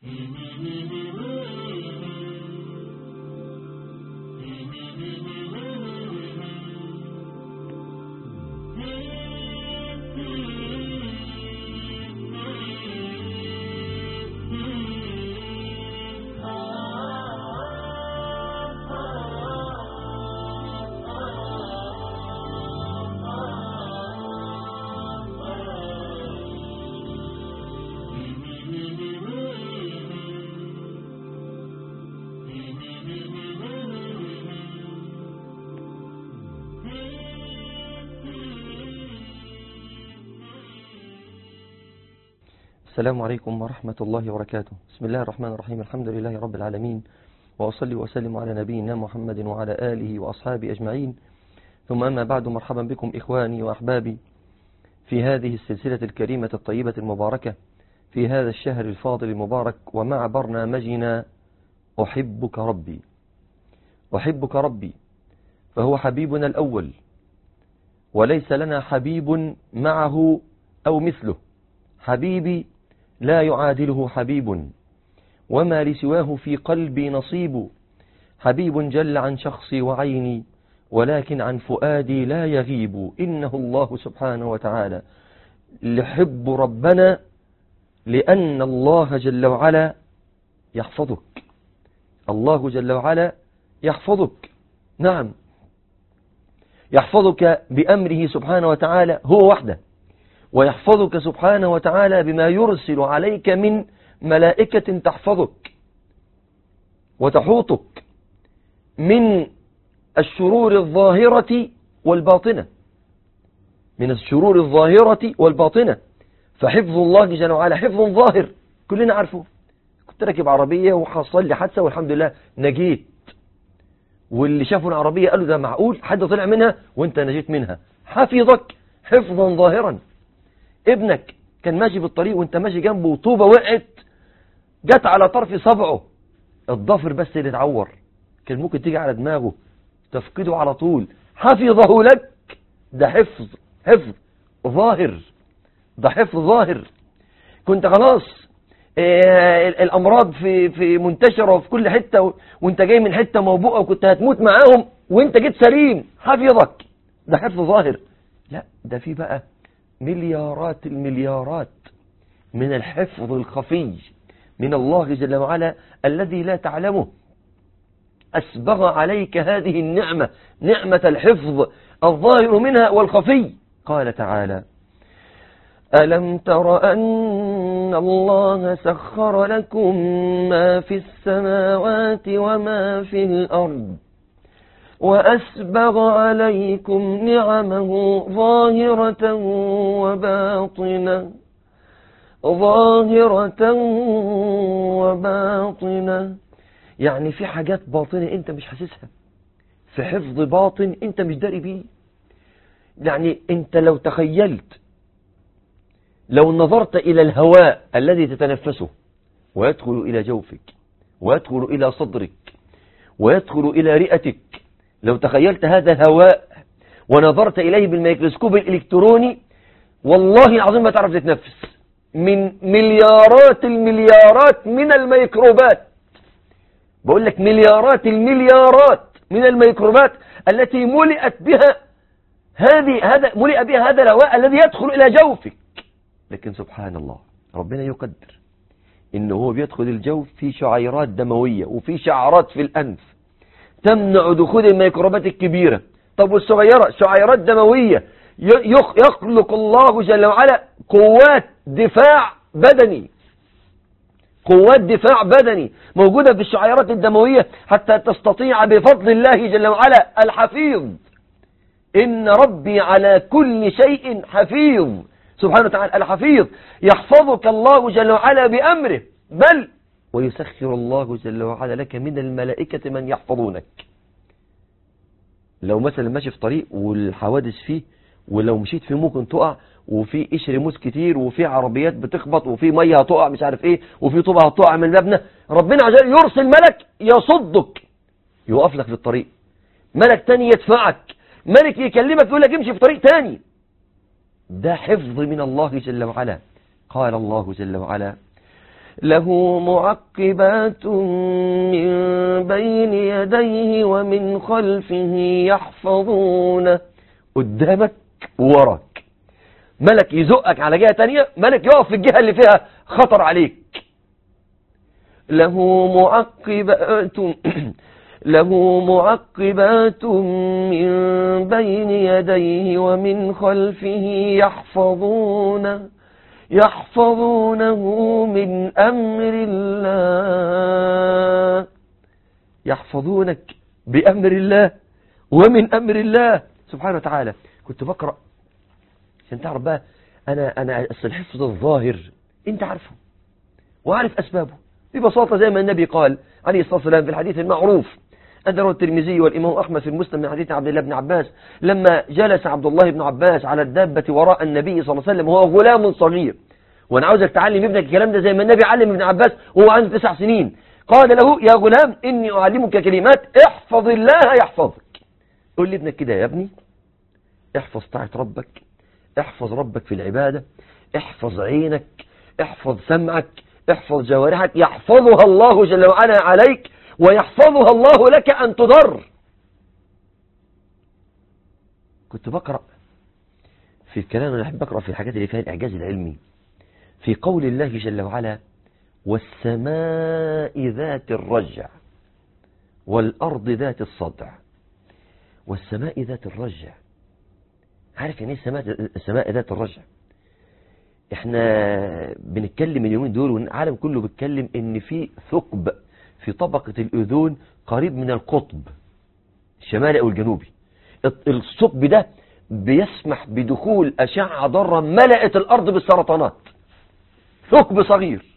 السلام عليكم ورحمة الله وبركاته بسم الله الرحمن الرحيم الحمد لله رب العالمين وأصلي وأسلم على نبينا محمد وعلى آله وأصحابه أجمعين ثم أما بعد مرحبا بكم إخواني وأحبابي في هذه السلسلة الكريمة الطيبة المباركة في هذا الشهر الفاضل المبارك ومع برنامجنا أحبك ربي أحبك ربي فهو حبيبنا الأول وليس لنا حبيب معه أو مثله حبيبي لا يعادله حبيب وما لسواه في قلبي نصيب حبيب جل عن شخصي وعيني ولكن عن فؤادي لا يغيب إنه الله سبحانه وتعالى لحب ربنا لأن الله جل وعلا يحفظك الله جل وعلا يحفظك نعم يحفظك بأمره سبحانه وتعالى هو وحده ويحفظك سبحانه وتعالى بما يرسل عليك من ملائكة تحفظك وتحوطك من الشرور الظاهرة والباطنة من الشرور الظاهرة والباطنة فحفظ الله جل وعلا حفظ ظاهر كلنا عارفه كنت راكب عربية وحصل لي حادثة والحمد لله نجيت واللي شافوا العربية قالوا ده معقول حد طلع منها وانت نجيت منها حفظك حفظا ظاهرا ابنك كان ماشي في الطريق وانت ماشي جنبه وطوبة وقعت جت على طرف صبعه الضفر بس اللي اتعور كان ممكن تيجي على دماغه تفقده على طول حفظه لك ده حفظ حفظ ظاهر ده حفظ ظاهر كنت خلاص اه الامراض في في منتشره في كل حته وانت جاي من حته موبوءه وكنت هتموت معاهم وانت جيت سليم حفظك ده حفظ ظاهر لا ده في بقى مليارات المليارات من الحفظ الخفي من الله جل وعلا الذي لا تعلمه أسبغ عليك هذه النعمة نعمة الحفظ الظاهر منها والخفي قال تعالى ألم تر أن الله سخر لكم ما في السماوات وما في الأرض وأسبغ عليكم نعمه ظاهرة وباطنة ظاهرة وباطنة يعني في حاجات باطنة انت مش حاسسها في حفظ باطن انت مش داري بيه يعني انت لو تخيلت لو نظرت الى الهواء الذي تتنفسه ويدخل الى جوفك ويدخل الى صدرك ويدخل الى رئتك لو تخيلت هذا الهواء ونظرت إليه بالميكروسكوب الإلكتروني والله العظيم ما تعرف تتنفس من مليارات المليارات من الميكروبات بقول لك مليارات المليارات من الميكروبات التي ملئت بها هذه هذا ملئ بها هذا الهواء الذي يدخل إلى جوفك لكن سبحان الله ربنا يقدر إنه هو بيدخل الجوف في شعيرات دموية وفي شعرات في الأنف تمنع دخول الميكروبات الكبيرة طب والصغيرة شعيرات دموية يخلق الله جل وعلا قوات دفاع بدني قوات دفاع بدني موجودة في الشعيرات الدموية حتى تستطيع بفضل الله جل وعلا الحفيظ إن ربي على كل شيء حفيظ سبحانه وتعالى الحفيظ يحفظك الله جل وعلا بأمره بل ويسخر الله جل وعلا لك من الملائكة من يحفظونك لو مثلا ماشي في طريق والحوادث فيه ولو مشيت فيه ممكن تقع وفي قشر موس كتير وفي عربيات بتخبط وفي ميه هتقع مش عارف ايه وفي طوبه هتقع من المبنى ربنا عز وجل يرسل ملك يصدك يقف لك في الطريق ملك تاني يدفعك ملك يكلمك يقول لك امشي في طريق تاني ده حفظ من الله جل وعلا قال الله جل وعلا له معقبات من بين يديه ومن خلفه يحفظونه قدامك ووراك ملك يزقك على جهة تانية ملك يقف في الجهة اللي فيها خطر عليك له معقبات له معقبات من بين يديه ومن خلفه يحفظونه يحفظونه من أمر الله يحفظونك بأمر الله ومن أمر الله سبحانه وتعالى كنت بقرأ عشان تعرف بقى أنا أنا أصل الحفظ الظاهر أنت عارفه وعارف أسبابه ببساطة زي ما النبي قال عليه الصلاة والسلام في الحديث المعروف أدره الترمذي والإمام أحمد في المسلم من حديث عبد الله بن عباس لما جلس عبد الله بن عباس على الدابة وراء النبي صلى الله عليه وسلم وهو غلام صغير وأنا عاوزك تعلم ابنك الكلام ده زي ما النبي علم ابن عباس وهو عنده تسع سنين قال له يا غلام إني أعلمك كلمات احفظ الله يحفظك قول لابنك كده يا ابني احفظ طاعة ربك احفظ ربك في العبادة احفظ عينك احفظ سمعك احفظ جوارحك يحفظها الله جل وعلا عليك ويحفظها الله لك أن تضر كنت بقرأ في الكلام أنا أحب أقرأ في الحاجات اللي فيها الإعجاز العلمي في قول الله جل وعلا والسماء ذات الرجع والأرض ذات الصدع والسماء ذات الرجع عارف يعني ايه السماء السماء ذات الرجع احنا بنتكلم اليومين دول والعالم كله بيتكلم ان في ثقب في طبقة الأذون قريب من القطب الشمالي أو الجنوبي الثقب ده بيسمح بدخول أشعة ضارة ملأت الأرض بالسرطانات ثقب صغير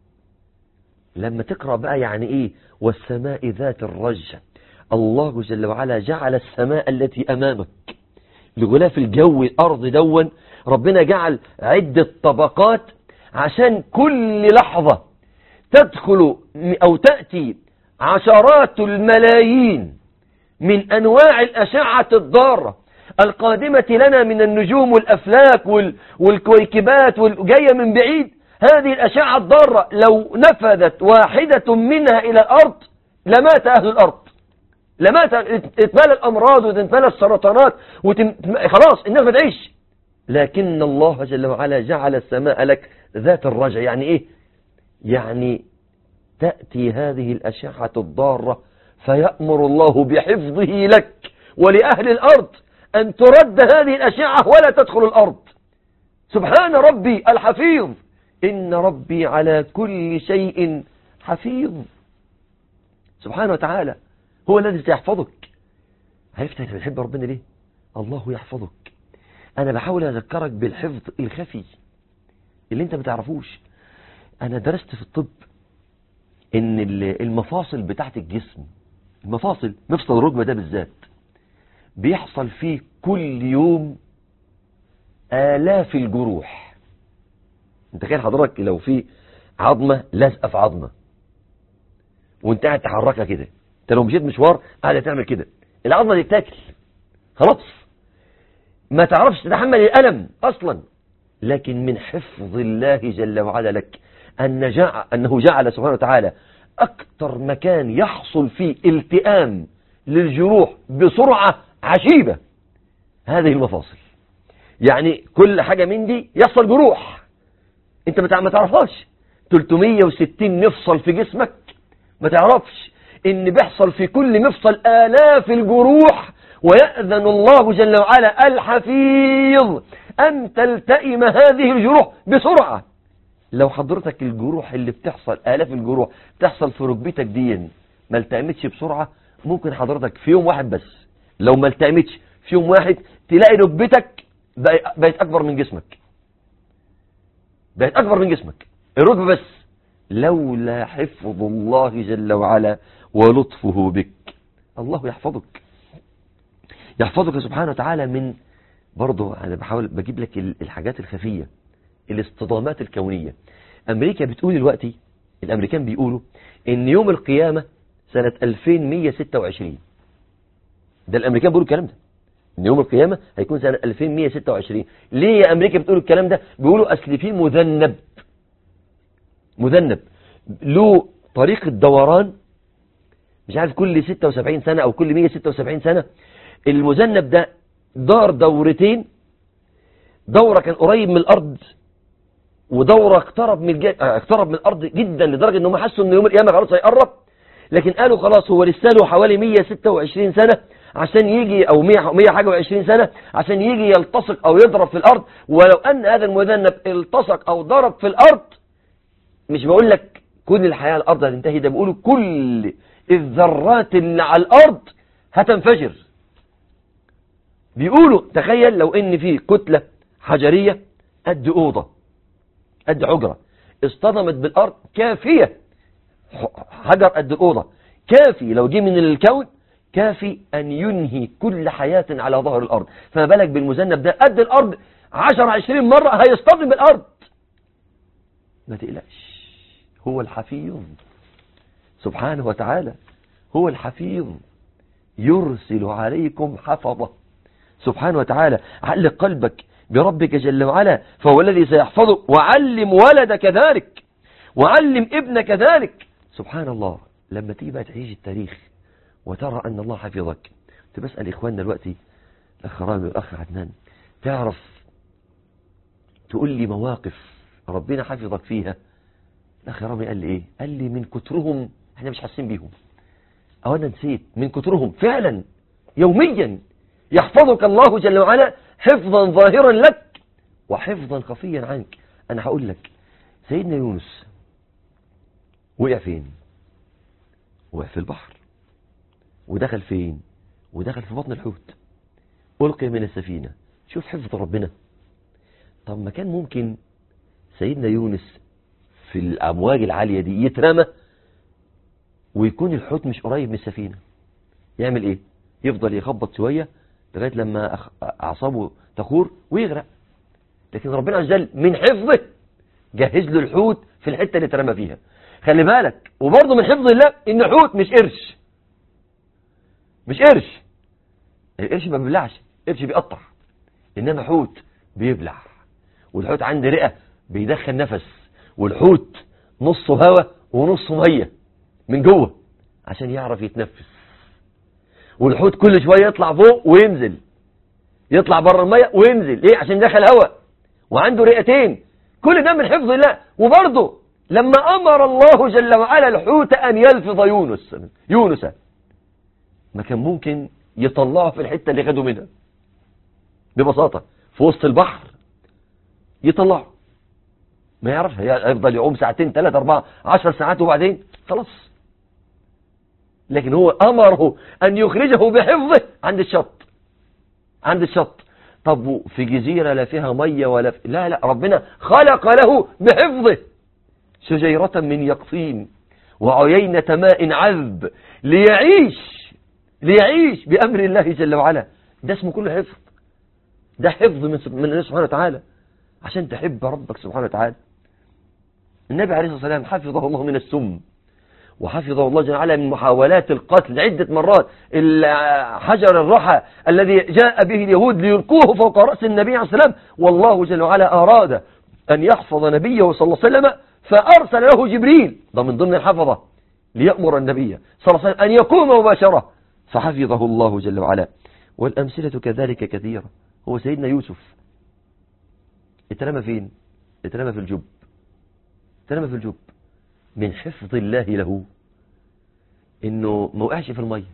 لما تقرأ بقى يعني إيه والسماء ذات الرجع الله جل وعلا جعل السماء التي أمامك لغلاف الجو الأرض دون ربنا جعل عدة طبقات عشان كل لحظة تدخل أو تأتي عشرات الملايين من أنواع الأشعة الضارة القادمة لنا من النجوم والأفلاك والكويكبات والجاية من بعيد هذه الأشعة الضارة لو نفذت واحدة منها إلى الأرض لمات أهل الأرض لمات اتملى الأمراض وتتملى السرطانات وتم... خلاص الناس ما تعيش لكن الله جل وعلا جعل السماء لك ذات الرجع يعني إيه يعني تأتي هذه الأشعة الضارة فيأمر الله بحفظه لك ولأهل الأرض أن ترد هذه الأشعة ولا تدخل الأرض سبحان ربي الحفيظ إن ربي على كل شيء حفيظ سبحانه وتعالى هو الذي سيحفظك عرفت أنت بتحب ربنا ليه الله يحفظك أنا بحاول أذكرك بالحفظ الخفي اللي أنت ما تعرفوش أنا درست في الطب إن المفاصل بتاعت الجسم المفاصل مفصل الركبة ده بالذات بيحصل فيه كل يوم آلاف الجروح انت تخيل حضرتك لو في عظمة لازقة في عظمة وانت قاعد تحركها كده انت لو مشيت مشوار قاعد تعمل كده العظمة دي تاكل خلاص ما تعرفش تتحمل الألم أصلا لكن من حفظ الله جل وعلا لك أن جعل أنه جعل سبحانه وتعالى أكثر مكان يحصل فيه التئام للجروح بسرعة عجيبة هذه المفاصل يعني كل حاجة من دي يحصل جروح انت ما تعرفهاش 360 مفصل في جسمك ما تعرفش ان بيحصل في كل مفصل آلاف الجروح ويأذن الله جل وعلا الحفيظ أن تلتئم هذه الجروح بسرعة لو حضرتك الجروح اللي بتحصل آلاف الجروح بتحصل في ركبتك دي ما التأمتش بسرعة ممكن حضرتك في يوم واحد بس لو ما التأمتش في يوم واحد تلاقي ركبتك بقت أكبر من جسمك بقت أكبر من جسمك الركبة بس لولا حفظ الله جل وعلا ولطفه بك الله يحفظك يحفظك سبحانه وتعالى من برضه أنا بحاول بجيب لك الحاجات الخفية الاصطدامات الكونية أمريكا بتقول دلوقتي الأمريكان بيقولوا إن يوم القيامة سنة 2126 ده الأمريكان بيقولوا الكلام ده إن يوم القيامة هيكون سنة 2126 ليه يا أمريكا بتقول الكلام ده بيقولوا أصل في مذنب مذنب له طريقة دوران مش عارف كل 76 سنة او كل 176 سنة المذنب ده دار دورتين دورة كان قريب من الارض ودورة اقترب من الج... اه اقترب من الارض جدا لدرجة انهم حسوا ان يوم القيامة خلاص هيقرب لكن قالوا خلاص هو لسه له حوالي 126 سنة عشان يجي او 100 100 حاجة و20 سنة عشان يجي يلتصق او يضرب في الارض ولو ان هذا المذنب التصق او ضرب في الارض مش بقول لك كل الحياة على الارض هتنتهي ده بيقولوا كل الذرات اللي على الارض هتنفجر بيقولوا تخيل لو ان في كتلة حجرية قد اوضة قد حجرة اصطدمت بالارض كافية حجر قد الاوضة كافي لو جه من الكون كافي ان ينهي كل حياة على ظهر الارض فما بالك بالمذنب ده قد الارض 10 20 مرة هيصطدم بالارض ما تقلقش هو الحفيظ سبحانه وتعالى هو الحفيظ يرسل عليكم حفظه سبحانه وتعالى علق قلبك بربك جل وعلا فهو الذي سيحفظه وعلم ولدك ذلك وعلم ابنك ذلك سبحان الله لما تيجي بقى تعيش التاريخ وترى أن الله حفظك كنت بسأل إخواننا دلوقتي الأخ رامي والأخ عدنان تعرف تقول لي مواقف ربنا حفظك فيها الأخ رامي قال لي إيه قال لي من كترهم احنا مش حاسين بيهم أو أنا نسيت من كترهم فعلا يوميا يحفظك الله جل وعلا حفظا ظاهرا لك وحفظا خفيا عنك أنا هقول لك سيدنا يونس وقع فين وقع في البحر ودخل فين ودخل في بطن الحوت ألقي من السفينة شوف حفظ ربنا طب ما كان ممكن سيدنا يونس في الأمواج العالية دي يترمى ويكون الحوت مش قريب من السفينة يعمل ايه يفضل يخبط شوية لغاية لما أعصابه تخور ويغرق لكن ربنا عز وجل من حفظه جهز له الحوت في الحتة اللي اترمى فيها خلي بالك وبرضه من حفظ الله ان حوت مش قرش مش قرش القرش ما بيبلعش قرش بيقطع انما حوت بيبلع والحوت عنده رئة بيدخل نفس والحوت نصه هواء ونصه ميه من جوه عشان يعرف يتنفس والحوت كل شوية يطلع فوق وينزل يطلع بره المية وينزل ليه عشان دخل هواء وعنده رئتين كل ده من حفظ الله وبرضه لما أمر الله جل وعلا الحوت أن يلفظ يونس يونس ما كان ممكن يطلعه في الحتة اللي خدوا منها ببساطة في وسط البحر يطلعه ما يعرفش هيفضل يعوم ساعتين ثلاثة أربعة عشر ساعات وبعدين خلاص لكن هو أمره أن يخرجه بحفظه عند الشط عند الشط طب في جزيرة لا فيها مية ولا في... لا لا ربنا خلق له بحفظه شجيرة من يقطين وعيينة ماء عذب ليعيش ليعيش بأمر الله جل وعلا ده اسمه كله حفظ ده حفظ من من الله سبحانه وتعالى عشان تحب ربك سبحانه وتعالى النبي عليه الصلاة والسلام حفظه الله من السم وحفظه الله جل وعلا من محاولات القتل عدة مرات حجر الرحى الذي جاء به اليهود ليلقوه فوق رأس النبي عليه الصلاة والسلام والله جل وعلا أراد أن يحفظ نبيه صلى الله عليه وسلم فأرسل له جبريل ده من ضمن الحفظة ليأمر النبي صلى الله عليه وسلم أن يقوم مباشرة فحفظه الله جل وعلا والأمثلة كذلك كثيرة هو سيدنا يوسف اترمى فين اترمى في الجب اترمى في الجب من حفظ الله له انه ما وقعش في الميه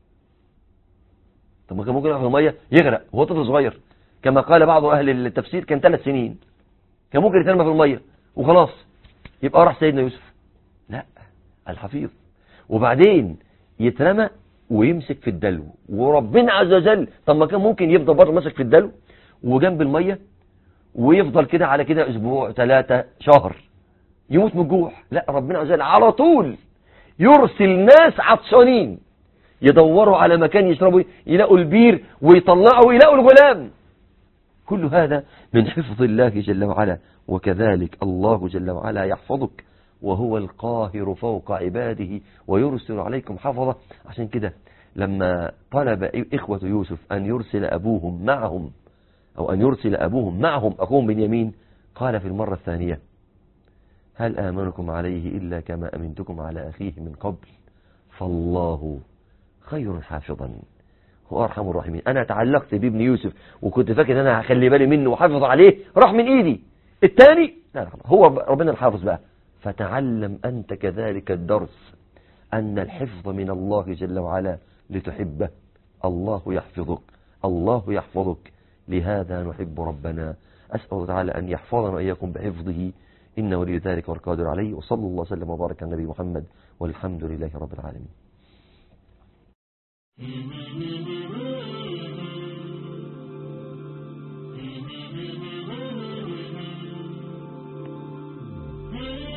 طب ما كان ممكن يقع في الميه يغرق وهو طفل صغير كما قال بعض اهل التفسير كان ثلاث سنين كان ممكن يترمى في الميه وخلاص يبقى راح سيدنا يوسف لا الحفيظ وبعدين يترمى ويمسك في الدلو وربنا عز وجل طب ما كان ممكن يفضل برضه ماسك في الدلو وجنب الميه ويفضل كده على كده اسبوع ثلاثة شهر يموت من الجوع لا ربنا عز وجل على طول يرسل ناس عطشانين يدوروا على مكان يشربوا يلاقوا البير ويطلعوا يلاقوا الغلام كل هذا من حفظ الله جل وعلا وكذلك الله جل وعلا يحفظك وهو القاهر فوق عباده ويرسل عليكم حفظة عشان كده لما طلب إخوة يوسف أن يرسل أبوهم معهم أو أن يرسل أبوهم معهم أخوهم بنيامين قال في المرة الثانية هل آمنكم عليه إلا كما أمنتكم على أخيه من قبل فالله خير حافظا هو أرحم الراحمين أنا تعلقت بابن يوسف وكنت فاكر أن أنا هخلي بالي منه وحافظ عليه راح من إيدي الثاني لا لا خلاص هو ربنا الحافظ بقى فتعلم أنت كذلك الدرس أن الحفظ من الله جل وعلا لتحبه الله يحفظك الله يحفظك لهذا نحب ربنا أسأل الله تعالى أن يحفظنا وإياكم بحفظه إن ولي ذلك والقادر عليه وصلى الله وسلم وبارك على النبي محمد والحمد لله رب العالمين Mm-hmm.